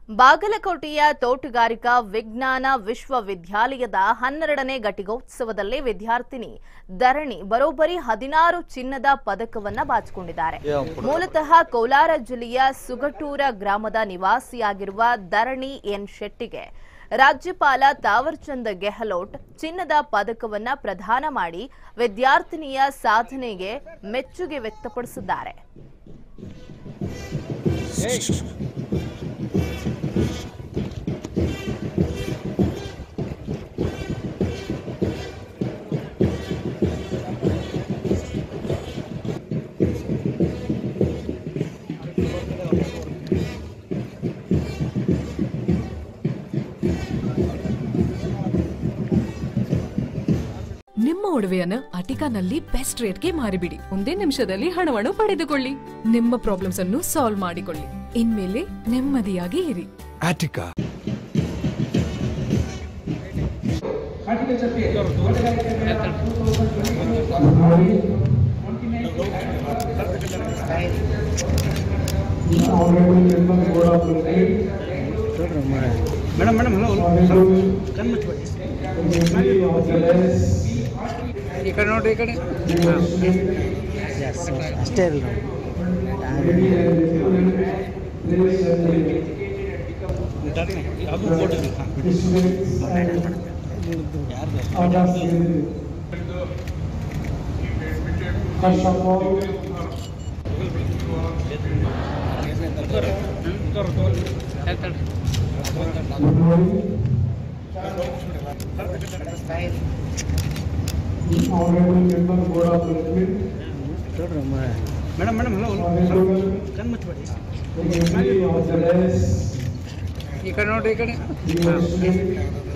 ಬಾಗಲಕೋಟೆಯ ತೋಟಗಾರಿಕಾ ವಿಜ್ಞಾನ ವಿಶ್ವವಿದ್ಯಾಲಯದ ಹನ್ನೆರಡನೇ ಘಟಿಕೋತ್ಸವದಲ್ಲಿ ವಿದ್ಯಾರ್ಥಿನಿ ಧರಣಿ ಬರೋಬ್ಬರಿ ಹದಿನಾರು ಚಿನ್ನದ ಪದಕವನ್ನ ಬಾಚಿಕೊಂಡಿದ್ದಾರೆ ಮೂಲತಃ ಕೋಲಾರ ಜಿಲ್ಲೆಯ ಸುಗಟೂರ ಗ್ರಾಮದ ನಿವಾಸಿಯಾಗಿರುವ ಧರಣಿ ಎನ್ ಶೆಟ್ಟಿಗೆ ರಾಜ್ಯಪಾಲ ತಾವರ್ಚಂದ್ ಗೆಹ್ಲೋಟ್ ಚಿನ್ನದ ಪದಕವನ್ನ ಪ್ರದಾನ ಮಾಡಿ ವಿದ್ಯಾರ್ಥಿನಿಯ ಸಾಧನೆಗೆ ಮೆಚ್ಚುಗೆ ವ್ಯಕ್ತಪಡಿಸಿದ್ದಾರೆ ನಿಮ್ಮ ಒಡವೆಯನ್ನು ಅಟಿಕಾನಲ್ಲಿ ಬೆಸ್ಟ್ ರೇಟ್ಗೆ ಮಾರಿಬಿಡಿ ಒಂದೇ ನಿಮಿಷದಲ್ಲಿ ಹಣವನ್ನು ಪಡೆದುಕೊಳ್ಳಿ ನಿಮ್ಮ ಪ್ರಾಬ್ಲಮ್ಸ್ ಅನ್ನು ಸಾಲ್ವ್ ಮಾಡಿಕೊಳ್ಳಿ ಇನ್ಮೇಲೆ ನೆಮ್ಮದಿಯಾಗಿ ಇರಿ Attica. ಮೇಡಮ್ ಮೇಡಮ್ ಹಲೋ ಕಣ್ಣು ಮುಚ್ಚಬೇಡಿ ಈ ಕಡೆ ನೋಡ್ರಿ ಈ ಕಡೆ ಅಷ್ಟೇ ಇಲ್ಲ ಅದು ಫೋಟೋ ಮೇಡಮ್ ಮೇಡಮ್ ಹಲೋ ಕಣ್ಣು ಮುಚ್ಚಬೇಡಿ ಈ ಕಡೆ ನೋಡ್ರಿ ಈ ಕಡೆ